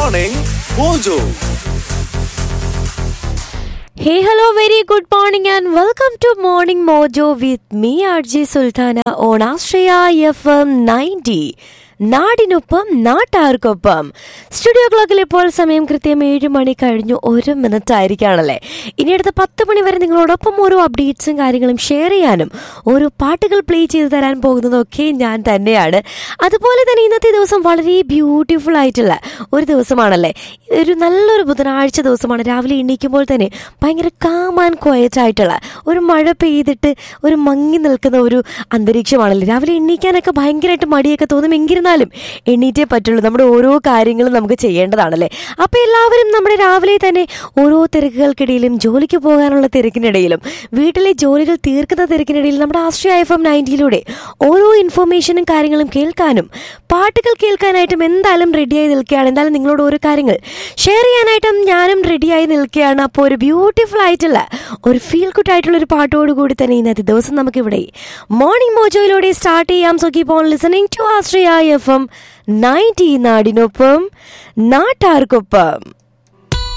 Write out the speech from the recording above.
Morning Mojo. Hey, hello, very good morning, and welcome to Morning Mojo with me, RJ Sultana, on Australia FM 90. നാടിനൊപ്പം നാട്ടാർക്കൊപ്പം studio ക്ലോക്കിൽ ഇപ്പോൾ സമയം കൃത്യം ഏഴ് മണി കഴിഞ്ഞു ഒരു മിനിറ്റ് ആയിരിക്കുകയാണല്ലേ ഇനി അടുത്ത പത്ത് മണി വരെ നിങ്ങളോടൊപ്പം ഓരോ അപ്ഡേറ്റ്സും കാര്യങ്ങളും ഷെയർ ചെയ്യാനും ഓരോ പാട്ടുകൾ പ്ലേ ചെയ്ത് തരാൻ പോകുന്നതൊക്കെ ഞാൻ തന്നെയാണ് അതുപോലെ തന്നെ ഇന്നത്തെ ദിവസം വളരെ ബ്യൂട്ടിഫുൾ ആയിട്ടുള്ള ഒരു ദിവസമാണല്ലേ ഒരു നല്ലൊരു ബുധനാഴ്ച ദിവസമാണ് രാവിലെ എണീക്കുമ്പോൾ തന്നെ ഭയങ്കര കാം ആൻഡ് ക്വയറ്റ് ആയിട്ടുള്ള ഒരു മഴ പെയ്തിട്ട് ഒരു മങ്ങി നിൽക്കുന്ന ഒരു അന്തരീക്ഷമാണല്ലേ രാവിലെ എണീക്കാനൊക്കെ ഭയങ്കരമായിട്ട് മടിയൊക്കെ തോന്നും എന്നിരുന്നാലും എണീറ്റേ പറ്റുള്ളൂ നമ്മുടെ ഓരോ കാര്യങ്ങളും നമുക്ക് ചെയ്യേണ്ടതാണല്ലേ അപ്പോൾ എല്ലാവരും നമ്മുടെ രാവിലെ തന്നെ ഓരോ തിരക്കുകൾക്കിടയിലും ജോലിക്ക് പോകാനുള്ള തിരക്കിനിടയിലും വീട്ടിലെ ജോലികൾ തീർക്കുന്ന തിരക്കിനിടയിൽ നമ്മുടെ ആശ്രയ എഫ് എം നയൻറ്റിയിലൂടെ ഓരോ ഇൻഫർമേഷനും കാര്യങ്ങളും കേൾക്കാനും പാട്ടുകൾ കേൾക്കാനായിട്ടും എന്തായാലും റെഡിയായി നിൽക്കുകയാണ് എന്തായാലും നിങ്ങളോട് ഓരോ കാര്യങ്ങൾ ഷെയർ ചെയ്യാനായിട്ടും ഞാനും റെഡിയായി നിൽക്കുകയാണ് അപ്പോൾ ഒരു ബ്യൂട്ടിഫുൾ ആയിട്ടുള്ള ഒരു ഫീൽ ഗുഡ് ആയിട്ടുള്ള ഒരു പാട്ടോട് കൂടി തന്നെ ഇന്നത്തെ ദിവസം നമുക്കിവിടെ മോർണിംഗ് മോജോയിലൂടെ സ്റ്റാർട്ട് ചെയ്യാം so keep on listening to Ashraya F M ninety നാടിനൊപ്പം നാട്ടാർക്കൊപ്പം